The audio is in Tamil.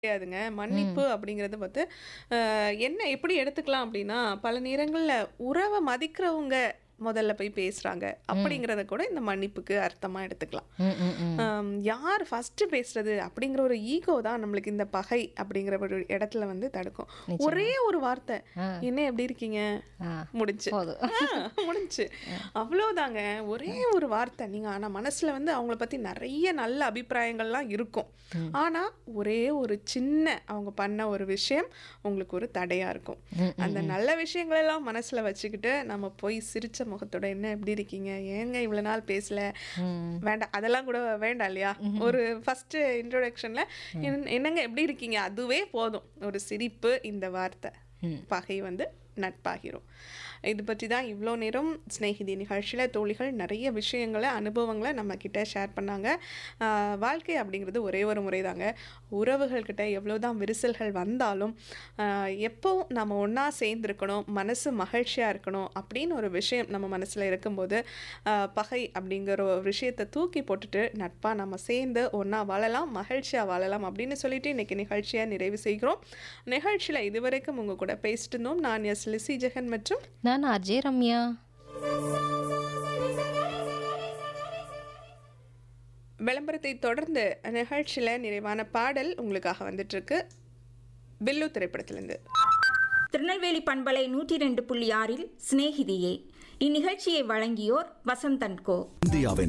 கிடையாதுங்க. மன்னிப்பு ம். அப்படிங்கிறது வந்து, அ என்ன எப்படி எடுத்துக்கலாம் அப்படின்னா, பல நேரங்கள்ல உறவ மதிக்கிறவங்க முதல்ல போய் பேசுறாங்க. ம். அப்படிங்கிறத கூட இந்த மன்னிப்புக்கு அர்த்தமா எடுத்துக்கலாம். ம், ம், ம். அம் யார் ஃபர்ஸ்ட்டு பேசுறது அப்படிங்கிற ஒரு ஈகோ தான் நம்மளுக்கு இந்த பகை அப்படிங்கிற ஒரு இடத்துல வந்து தடுக்கும். ஒரே நிச்சயமா. ஒரு வார்த்தை, ஆ. "என்ன எப்படி இருக்கீங்க?" ஆ. முடிஞ்சுச்சு. போதும். ஆ முடிஞ்சுச்சு. அ. அவ்வளோதாங்க. ஒரே ம். ஒரு வார்த்தை. நீங்க ஆனா மனசுல வந்து அவங்கள பத்தி நெறைய நல்ல அபிப்பிராயங்கள்லாம் இருக்கும். ம். ஆனா, ஒரே ஒரு சின்ன அவங்க பண்ண ஒரு விஷயம் உங்களுக்கு ஒரு தடையா இருக்கும். ம், ம், அந்த ம். நல்ல விஷயங்களெல்லாம் மனசுல வச்சுக்கிட்டு, நம்ம போய் சிரிச்ச முகத்தோட, "என்ன எப்படி இருக்கீங்க? ஏங்க இவ்வளோ நாள் பேசல?" ம். வேண்டாம். அதெல்லாம் கூட வேண்டாம் இல்லையா? ம்ஹ்ம். ஒரு ஃபர்ஸ்ட்டு இன்ட்ரோடக்ஷன்ல, ம். "என் என்னங்க எப்படி இருக்கீங்க?" அதுவே போதும். ஒரு சிரிப்பு, இந்த வார்த்தை. ம். பகை வந்து நட்பாகிரும். இது பற்றி தான் இவ்வளோ நேரம் சிநேகிதி நிகழ்ச்சியில தோழிகள் நெறைய விஷயங்கள, அனுபவங்கள நம்மகிட்ட ஷேர் பண்ணாங்க. அ வாழ்க்கை அப்படிங்கிறது ஒரே ஒரு முறை தாங்க. உறவுகள் கிட்ட எவ்வளோதான் விரிசல்கள் வந்தாலும், அ எப்பவும் நம்ம ஒண்ணா சேர்ந்திருக்கணும், மனசு மகிழ்ச்சியா இருக்கணும் அப்படின்னு ஒரு விஷயம் நம்ம மனசுல இருக்கும்போது, அ பகை அப்படிங்கிற ஒரு விஷயத்த தூக்கி போட்டுட்டு, நட்பா நம்ம சேர்ந்து ஒண்ணா வாழலாம், மகிழ்ச்சியா வாழலாம் அப்படின்னு சொல்லிட்டு இன்னைக்கு நிகழ்ச்சிய நிறைவு செய்கிறோம். நிகழ்ச்சியில இதுவரைக்கும் உங்க கூட பேசிட்டு இருந்தோம். நான் எஸ். லிஸி ஜெகன் மற்றும் நான் ஆர்ஜே ரம்யா. விளம்பரத்தை தொடர்ந்து நிகழ்ச்சியில நிறைவான பாடல் உங்களுக்காக வந்துட்டுருக்கு. பில்லு திரைப்படத்திலிருந்து. திருநெல்வேலி பண்பலை நூற்றி ரெண்டு புள்ளி ஆறில் சிநேகிதியே இந்நிகழ்ச்சியை வழங்கியோர் வசந்தன் கோ இந்தியாவின்